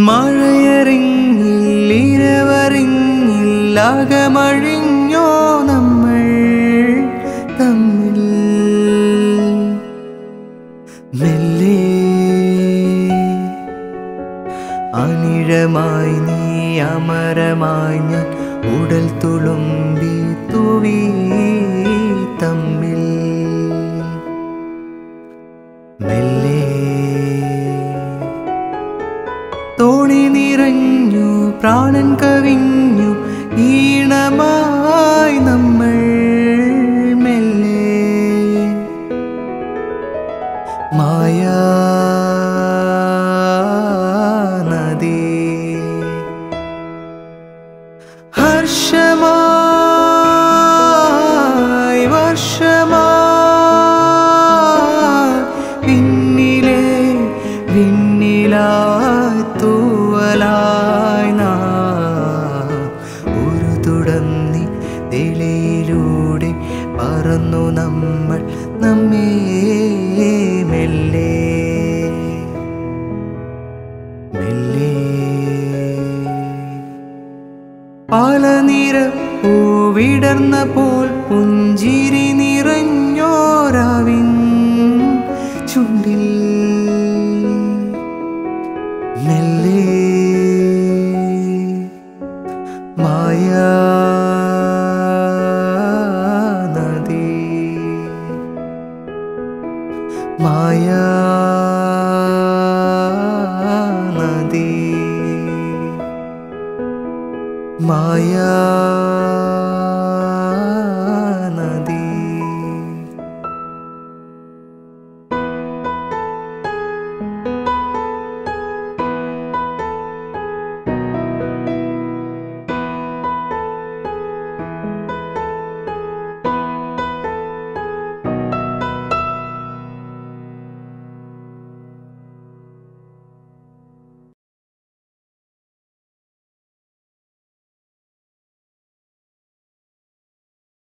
മഴയറിഞ്ഞില്ല ഇരവറിഞ്ഞില്ല അകമഴിഞ്ഞോ നമ്മൾ തമ്മിൽ മെല്ലെ അനിഴമായി നീ അമരമായി ഞാൻ ഉടൽ തുളുമ്പി തുവി തമ്മിൽ മെല്ലെ തോണി നിറഞ്ഞു പ്രാണൻ കവിഞ്ഞു ഈണമായി നമ്മൾ മെല്ലെ മായാ നദി ഹർഷമായി വർഷമായി പിന്നിലെ വിണ്ണിലായി തൂവലായി നാം ഒരു തുടർന്നി തെളിയിലൂടെ പറന്നു നമ്മൾ നമ്മേ മെല്ലെ മെല്ലെ പല നിര പൂവിടർന്ന പോൽ പുഞ്ചിരി നിറഞ്ഞോരാവിൻ ചുണ്ടിൽ മെല്ലെ മായാ നദി മായാ നദി മായാ